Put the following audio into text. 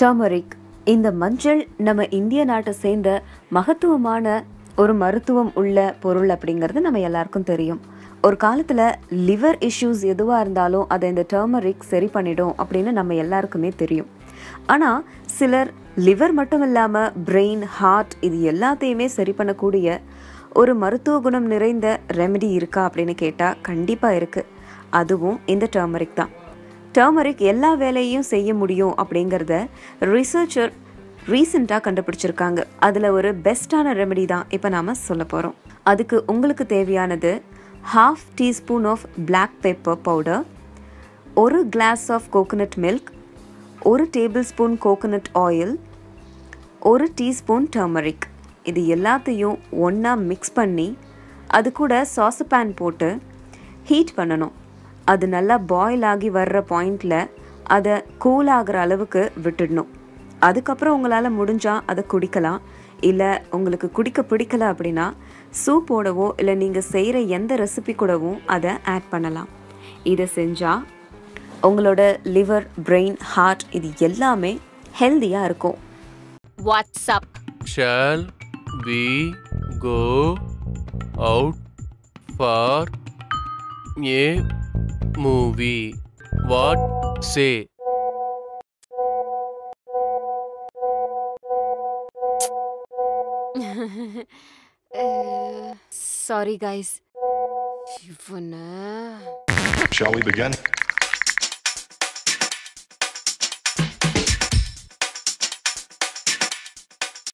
Turmeric இந்த மஞ்சள் நம்ம இந்திய நாட்டை சேர்ந்த மகத்துவமான ஒரு மருத்துவம் உள்ள பொருள் அப்படிங்கிறது நம்ம எல்லாருக்கும் தெரியும் ஒரு காலத்தில் லிவர் இஷ்யூஸ் எதுவாக இருந்தாலும் அதை இந்த டர்மரிக் சரி பண்ணிடும் அப்படின்னு நம்ம எல்லாருக்குமே தெரியும் ஆனால் சிலர் லிவர் மட்டும் இல்லாமல் பிரெயின் ஹார்ட் இது எல்லாத்தையுமே சரி பண்ணக்கூடிய ஒரு மருத்துவ குணம் நிறைந்த ரெமெடி இருக்கா அப்படின்னு கேட்டால் கண்டிப்பாக இருக்குது அதுவும் இந்த டர்மரிக் தான் டர்மரிக் எல்லா வேலையும் செய்ய முடியும் அப்படிங்கிறத ரிசர்ச்சர் ரீசெண்டாக கண்டுபிடிச்சிருக்காங்க அதில் ஒரு பெஸ்ட்டான ரெமெடி தான் இப்போ நாம் சொல்ல போகிறோம் அதுக்கு உங்களுக்கு தேவையானது half teaspoon of black pepper powder ஒரு கிளாஸ் ஆஃப் கோகோனட் மில்க் ஒரு டேபிள் ஸ்பூன் கோகோனட் ஆயில் ஒரு டீஸ்பூன் டர்மரிக் இது எல்லாத்தையும் ஒன்றா மிக்ஸ் பண்ணி அது கூட சாஸபேன் போட்டு ஹீட் பண்ணணும் அது நல்லா பாயில் ஆகி வர்ற பாயிண்டில் அதை கூல் ஆகிற அளவுக்கு விட்டுடணும் அதுக்கப்புறம் உங்களால் முடிஞ்சால் அதை குடிக்கலாம் இல்லை உங்களுக்கு குடிக்க பிடிக்கல அப்படின்னா சூப்போடவோ இல்லை நீங்கள் செய்கிற எந்த ரெசிபி கூடவும் அதை ஆட் பண்ணலாம் இதை செஞ்சால் உங்களோட லிவர் பிரெயின் ஹார்ட் இது எல்லாமே ஹெல்த்தியாக இருக்கும் What's up? Shall we go out for a movie? What say? Sorry guys இவனை Shall we begin?